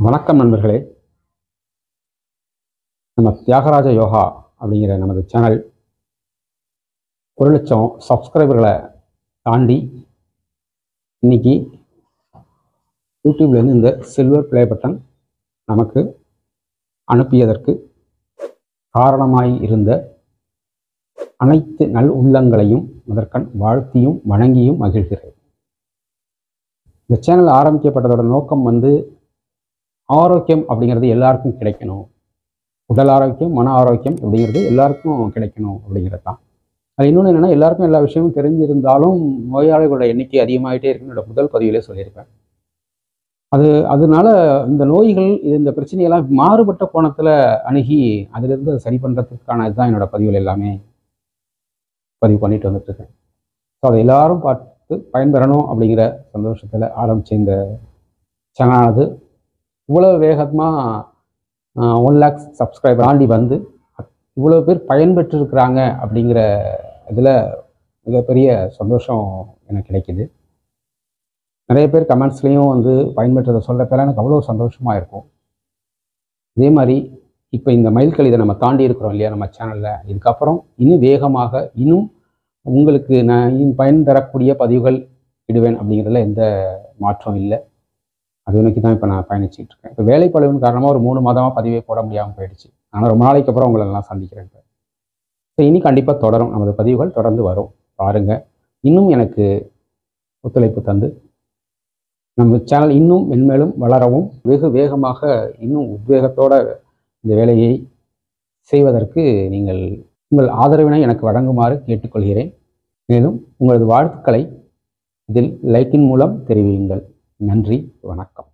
வணக்கம் நண்பர்களே நம்ம தியாகராஜ யோகா அப்படிங்கிற நமது சேனல் ஒரு லட்சம் சப்ஸ்கிரைபர்களை தாண்டி இன்னைக்கு யூடியூப்லேருந்து இந்த சில்வர் ப்ளே பட்டன் நமக்கு அனுப்பியதற்கு காரணமாய் இருந்த அனைத்து நல் உள்ளங்களையும் முதற்கண் வாழ்த்தியும் வணங்கியும் மகிழ்கிறேன் இந்த சேனல் ஆரம்பிக்கப்பட்டதோட நோக்கம் வந்து ஆரோக்கியம் அப்படிங்கிறது எல்லாருக்கும் கிடைக்கணும் உடல் ஆரோக்கியம் மன ஆரோக்கியம் அப்படிங்கிறது எல்லாருக்கும் கிடைக்கணும் அப்படிங்கிறது தான் அது இன்னொன்று என்னென்னா எல்லாருக்கும் எல்லா விஷயமும் தெரிஞ்சிருந்தாலும் நோயாளிகளோட எண்ணிக்கை அதிகமாகிட்டே இருக்குன்னு என்னோட முதல் பதிவிலே சொல்லியிருப்பேன் அது அதனால இந்த நோய்கள் இது இந்த பிரச்சனையெல்லாம் மாறுபட்ட கோணத்தில் அணுகி அதிலிருந்து அதை சரி பண்ணுறதுக்கான இதுதான் என்னோட பதிவுகள் எல்லாமே பதிவு பண்ணிட்டு வந்துட்டு இருக்கேன் ஸோ அதை எல்லாரும் பார்த்து பயன்பெறணும் அப்படிங்கிற சந்தோஷத்தில் ஆரம்பித்த இந்த சேனலானது இவ்வளோ வேகமாக ஒன் லேக்ஸ் சப்ஸ்கிரைபர் தாண்டி வந்து இவ்வளோ பேர் பயன்பெற்றிருக்கிறாங்க அப்படிங்கிற இதில் மிகப்பெரிய சந்தோஷம் எனக்கு கிடைக்குது நிறைய பேர் கமெண்ட்ஸ்லேயும் வந்து பயன்பெற்றதை சொல்கிறப்பெல்லாம் எனக்கு அவ்வளோ சந்தோஷமாக இருக்கும் அதே மாதிரி இப்போ இந்த மைல்கல் இதை நம்ம தாண்டி இருக்கிறோம் இல்லையா நம்ம சேனலில் இதுக்கப்புறம் இன்னும் வேகமாக இன்னும் உங்களுக்கு நான் இன்னும் பயன் தரக்கூடிய பதிவுகள் இடுவேன் அப்படிங்கிறதுல எந்த மாற்றம் இல்லை அது நோக்கி தான் இப்போ நான் பயணிச்சுட்டு இருக்கேன் இப்போ வேலைப்பளவின் காரணமாக ஒரு மூணு மாதமாக பதிவே போட முடியாமல் போயிடுச்சு ஆனால் ரொம்ப நாளைக்கு அப்புறம் உங்களை எல்லாம் சந்திக்கிறேன் இப்போ ஸோ இனி கண்டிப்பாக தொடரும் நமது பதிவுகள் தொடர்ந்து வரும் பாருங்கள் இன்னும் எனக்கு ஒத்துழைப்பு தந்து நம்ம சேனல் இன்னும் மென்மேலும் வளரவும் வெகு வேகமாக இன்னும் உத்வேகத்தோட இந்த வேலையை செய்வதற்கு நீங்கள் உங்கள் ஆதரவினை எனக்கு வழங்குமாறு கேட்டுக்கொள்கிறேன் மேலும் உங்களது வாழ்த்துக்களை இதில் லைக்கின் மூலம் தெரிவியுங்கள் நன்றி வணக்கம்